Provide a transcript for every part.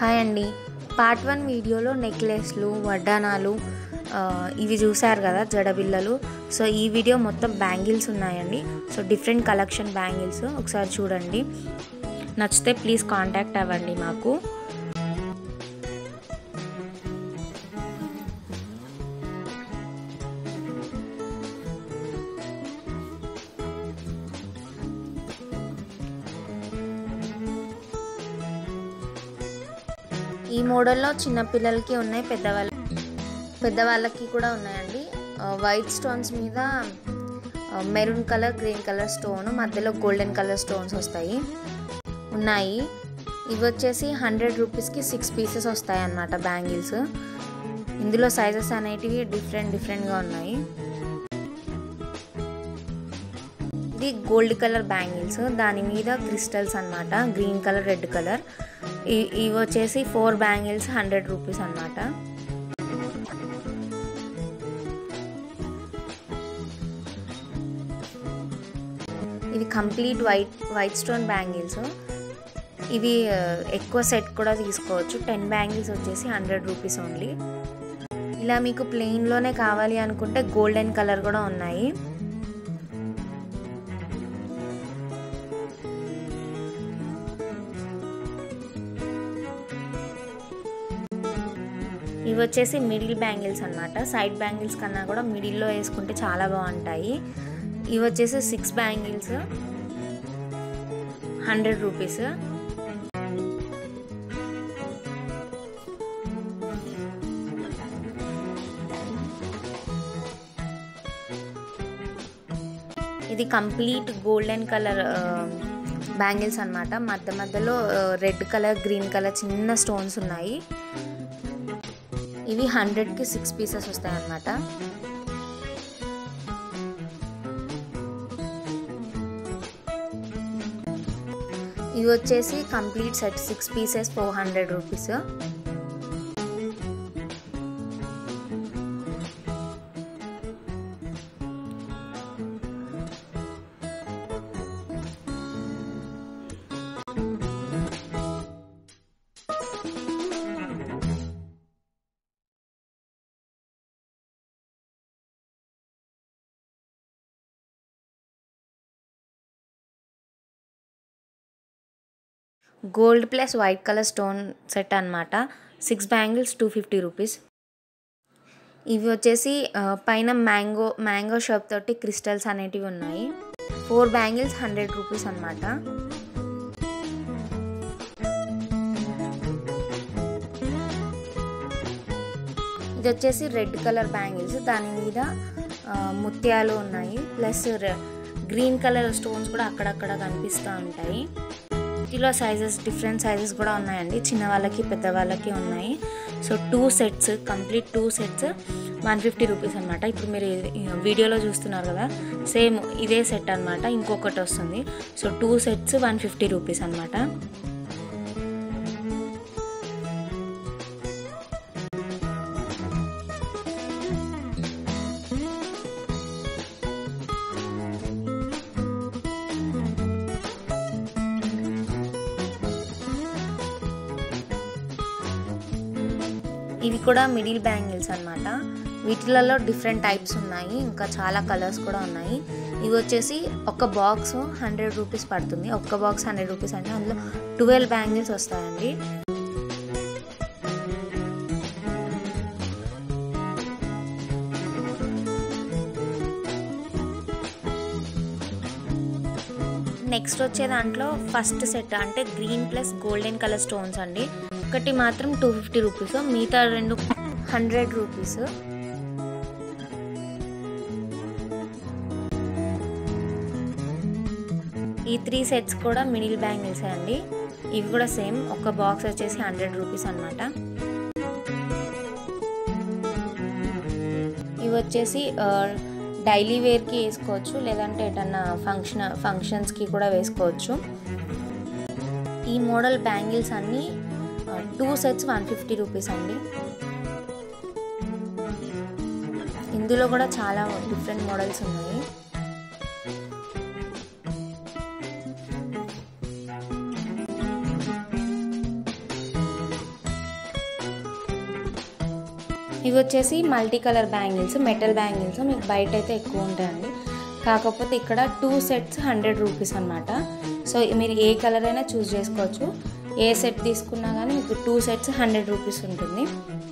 hi అండి part one వీడియోలో నెక్లెస్లు వడ్డానాలు ఆ, ఇవి చూసారు కదా జడబిల్లలు సో ఈ వీడియో మొత్తం బ్యాంగిల్స్ ఉన్నాయండి సో డిఫరెంట్ కలెక్షన్ బ్యాంగిల్స్ ఒకసారి చూడండి నచ్చితే ప్లీజ్ కాంటాక్ట్ అవ్వండి మాకు ఈ మోడల్లో చిన్నపిల్లలకి ఉన్నాయి పెద్దవాళ్ళ పెద్దవాళ్ళకి కూడా ఉన్నాయండి ఆ, వైట్ స్టోన్స్ మీద ఆ, maroon colour green colour stone మధ్యలో గోల్డెన్ కలర్ స్టోన్స్ వస్తాయి ఉన్నాయి ఇవి వచ్చేసి హండ్రెడ్ రూపీస్కి సిక్స్ పీసెస్ వస్తాయి అన్నమాట బ్యాంగిల్స్ ఇందులో సైజెస్ అనేటివి డిఫరెంట్ డిఫరెంట్గా ఉన్నాయి ఇది గోల్డ్ కలర్ బ్యాంగిల్స్ దాని మీద క్రిస్టల్స్ అన్నమాట గ్రీన్ కలర్ రెడ్ కలర్ ఇవి వచ్చేసి ఫోర్ బ్యాంగిల్స్ హండ్రెడ్ రూపీస్ అన్నమాట ఇది complete white white stone bangles ఇవి ఆ, ఎక్కువ సెట్ కూడా తీసుకోవచ్చు టెన్ బ్యాంగిల్స్ వచ్చేసి హండ్రెడ్ రూపీస్ ఓన్లీ ఇలా మీకు ప్లెయిన్లోనే కావాలి అనుకుంటే గోల్డెన్ కలర్ కూడా ఉన్నాయి ఇవి వచ్చేసి మిడిల్ బ్యాంగిల్స్ అన్నమాట సైడ్ బ్యాంగిల్స్ కన్నా కూడా మిడిల్లో వేసుకుంటే చాలా బాగుంటాయి ఇవి వచ్చేసి సిక్స్ బ్యాంగిల్స్ హండ్రెడ్ రూపీస్ ఇది కంప్లీట్ గోల్డెన్ కలర్ బ్యాంగిల్స్ అన్నమాట మధ్య మధ్యలో రెడ్ కలర్ గ్రీన్ కలర్ చిన్న స్టోన్స్ ఉన్నాయి ఇవి హండ్రెడ్కి సిక్స్ పీసెస్ వస్తాయి అన్నమాట ఇవి వచ్చేసి complete set six pieces four hundred rupees gold plus white colour stone set అనమాట six bangles two fifty rupees ఇవి వచ్చేసి ఆ, పైన మ్యాంగో మ్యాంగో షాప్ తోటి క్రిస్టల్స్ అనేటివి ఉన్నాయి ఫోర్ బ్యాంగిల్స్ హండ్రెడ్ రూపీస్ అనమాట ఇది వచ్చేసి రెడ్ కలర్ బ్యాంగిల్స్ దాని మీద ఆ, ముత్యాలు ఉన్నాయి ప్లస్ గ్రీన్ కలర్ స్టోన్స్ కూడా అక్కడక్కడ కనిపిస్తూ ఉంటాయి వీటిలో సైజెస్ డిఫరెంట్ సైజెస్ కూడా ఉన్నాయండి చిన్న వాళ్ళకి పెద్ద వాళ్ళకి ఉన్నాయి so two sets complete two sets one fifty rupees అనమాట ఇప్పుడు మీరు ఇది- వీడియోలో చూస్తున్నారు కదా సేమ్ ఇదే సెట్ అనమాట ఇంకొకటి వస్తుంది so two sets one fifty rupees అనమాట ఇవి కూడా మిడిల్ బ్యాంగిల్స్ అనమాట వీటిలలో డిఫరెంట్ టైప్స్ ఉన్నాయి ఇంకా చాలా కలర్స్ కూడా ఉన్నాయి ఇవి వచ్చేసి ఒక బాక్స్ హండ్రెడ్ రూపీస్ పడుతుంది ఒక్క బాక్స్ హండ్రెడ్ రూపీస్ అంటే అందులో ట్వెల్వ్ బ్యాంగిల్స్ వస్తాయండి నెక్స్ట్ వచ్చే దాంట్లో ఫస్ట్ సెట్ అంటే green plus golden colour stones అండి ఒకటి మాత్రం టూ ఫిఫ్టీ రూపీస్ మిగతా రెండు హండ్రెడ్ రూపీస్ ఈ త్రీ సెట్స్ కూడా మిడిల్ బ్యాంగిల్స్ అండి ఇవి కూడా సేమ్ ఒక బాక్స్ వచ్చేసి హండ్రెడ్ రూపీస్ అనమాట ఇవి వచ్చేసి డైలీ వేర్కి వేసుకోవచ్చు లేదంటే ఎటన్నా ఫంక్షన్ ఫంక్షన్స్కి కూడా వేసుకోవచ్చు ఈ మోడల్ బ్యాంగిల్స్ అన్నీ two sets one fifty rupees అండి ఇందులో కూడా చాలా డిఫరెంట్ మోడల్స్ ఉన్నాయి ఇవి వచ్చేసి multi colour bangles metal bangles మీకు బయట అయితే ఎక్కువ ఉంటాయండి కాకపోతే ఇక్కడ టూ సెట్స్ హండ్రెడ్ రూపీస్ అనమాట సో మీరు ఏ కలర్ అయినా చూస్ చేసుకోవచ్చు ఏ సెట్ తీసుకున్నా కానీ మీకు టూ సెట్స్ హండ్రెడ్ రూపీస్ ఉంటుంది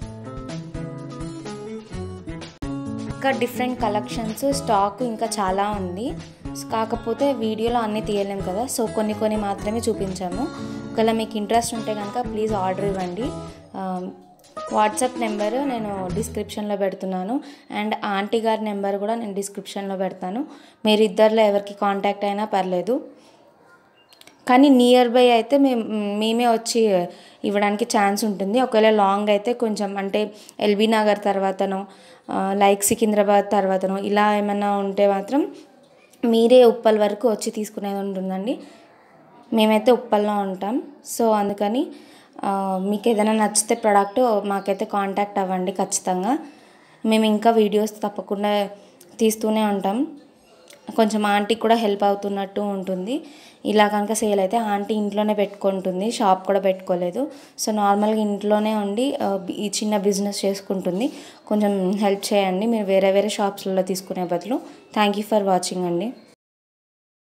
ఇంకా డిఫరెంట్ కలెక్షన్స్ స్టాక్ ఇంకా చాలా ఉంది కాకపోతే వీడియోలో అన్నీ తీయలేం కదా సో కొన్ని కొన్ని మాత్రమే చూపించాము ఒకవేళ మీకు ఇంట్రెస్ట్ ఉంటే కనుక ప్లీజ్ ఆర్డర్ ఇవ్వండి వాట్సాప్ నెంబర్ నేను డిస్క్రిప్షన్లో పెడుతున్నాను అండ్ ఆంటీ గారి నెంబర్ కూడా నేను డిస్క్రిప్షన్లో పెడతాను మీరు ఇద్దరిలో ఎవరికి కాంటాక్ట్ అయినా పర్లేదు కానీ నియర్ బై అయితే మేము మేమే వచ్చి ఇవ్వడానికి ఛాన్స్ ఉంటుంది ఒకవేళ లాంగ్ అయితే కొంచెం అంటే ఎల్బీ నగర్ తర్వాతనో లైక్ సికింద్రాబాద్ తర్వాతనో ఇలా ఏమన్నా ఉంటే మాత్రం మీరే ఉప్పల్ వరకు వచ్చి తీసుకునేది ఉంటుందండి మేమైతే ఉప్పల్లో ఉంటాం సో అందుకని మీకు ఏదైనా నచ్చితే ప్రోడక్ట్ మాకైతే కాంటాక్ట్ అవ్వండి ఖచ్చితంగా మేము ఇంకా వీడియోస్ తప్పకుండా తీస్తూనే ఉంటాం కొంచెం ఆంటీకి కూడా హెల్ప్ అవుతున్నట్టు ఉంటుంది ఇలా కనుక సేల్ అయితే ఆంటీ ఇంట్లోనే పెట్టుకుంటుంది షాప్ కూడా పెట్టుకోలేదు సో నార్మల్గా ఇంట్లోనే ఉండి ఈ చిన్న బిజినెస్ చేసుకుంటుంది కొంచెం హెల్ప్ చేయండి మీరు వేరే వేరే షాప్స్లలో తీసుకునే బదులు థ్యాంక్ యూ ఫర్ వాచింగ్ అండి